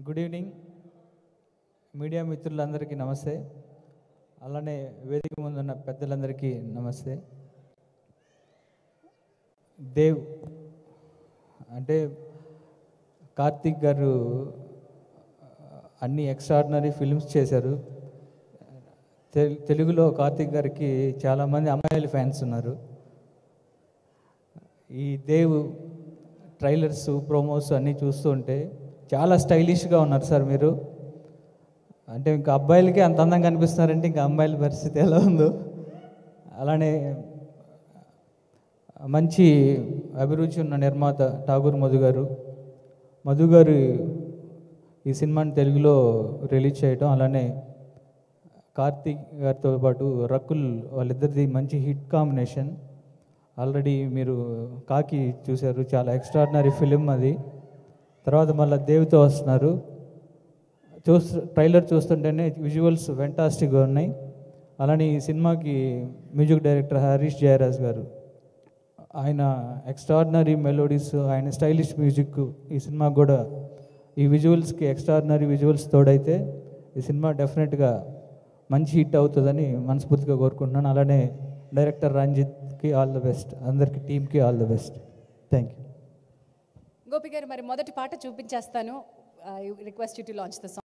good evening media మిత్రులందరికీ నమస్తే అలానే వేదిక ముందున్న పెద్దలందరికీ నమస్తే దేవ్ అంటే కార్తీక్ గారు అన్ని ఎక్స్ట్రాడినరీ ఫిల్మ్స్ చేశారు తెల్- తెలుగులో కార్తీక్ గారికి చాలామంది అమ్మాయిల ఫ్యాన్స్ ఉన్నారు ఈ దేవ్ ట్రైలర్స్ ప్రోమోస్ అన్నీ చూస్తూ ఉంటే చాలా స్టైలిష్గా ఉన్నారు సార్ మీరు అంటే ఇంకా అబ్బాయిలకి అంత అందంగా కనిపిస్తున్నారంటే ఇంకా అమ్మాయిల పరిస్థితి ఎలా ఉందో అలానే మంచి అభిరుచి ఉన్న నిర్మాత ఠాగూర్ మధు గారు మధు గారు ఈ సినిమాని తెలుగులో రిలీజ్ చేయటం అలానే కార్తీక్ గారితో పాటు రకుల్ వాళ్ళిద్దరిది మంచి హిట్ కాంబినేషన్ ఆల్రెడీ మీరు కాకి చూశారు చాలా ఎక్స్ట్రాడినరీ ఫిలిం అది తర్వాత మళ్ళీ దేవితో వస్తున్నారు చూస్తు ట్రైలర్ చూస్తుంటేనే విజువల్స్ వెంటాస్టిక్గా ఉన్నాయి అలానే ఈ సినిమాకి మ్యూజిక్ డైరెక్టర్ హరీష్ జయరాజ్ గారు ఆయన ఎక్స్ట్రాడినరీ మెలోడీస్ ఆయన స్టైలిష్ మ్యూజిక్ ఈ సినిమాకి కూడా ఈ విజువల్స్కి ఎక్స్ట్రాడినరీ విజువల్స్ తోడైతే ఈ సినిమా డెఫినెట్గా మంచి హిట్ అవుతుందని మనస్ఫూర్తిగా కోరుకుంటున్నాను అలానే డైరెక్టర్ రంజిత్కి ఆల్ ద బెస్ట్ అందరికి టీమ్కి all the best thank you Gopi గారు మరి మొదటి పాట చూపించేస్తాను I request you to launch the song